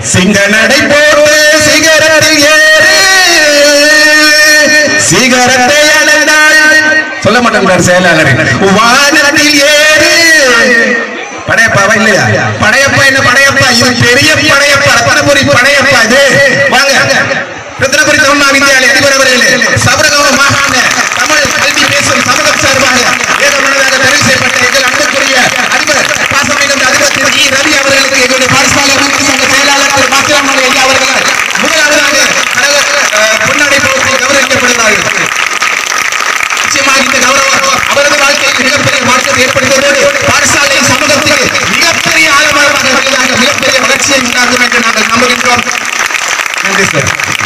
சிங்க நடை போட்டு சிகரத்தில் ஏறு சிகரத்தை அடைந்தாள் சொல்ல மாட்டேன் செயலாளர் வானத்தில் ஏறு படையப்பாவா இல்லையா படையப்பா என்ன படையப்பா இது பெரிய படையப்பா ரத்னபுரி படையப்பா இது வாங்க ரத்னபுரி தமிழ் மகாவித்யாலய அதிபர் அவர்களே சபரகம மாகாண தமிழ் கல்வி பேசும் சமூகம் சார்பாக ஏகமனதாக தெரிவு செய்யப்பட்ட எங்கள் அன்புக்குரிய அதிபர் பாசமிகுந்த அதிபர் திரு இ. ரவி அவர்களுக்கு எங்களுடைய பாடசாலை அமைப்பு சங்க செயலாளர் திரு பாத்திரமணி ஐயா அவர்கள் முதலாவதாக கழக அஹ், பொன்னாடை போட்டி கௌரவிக்கப்படுகிறார்கள் நிச்சயமாக இந்த கௌரவம் அவரது வாழ்க்கையில் மிகப்பெரிய மாற்றத்தை ஏற்படுத்துவதோடு பாடசாலை சமூகத்துக்கு மிகப்பெரிய ஆழமான வகையிலாக மிகப்பெரிய வளர்ச்சியை உண்டாகும் என்று நாங்கள் நம்புகின்றோம் நன்றி சார்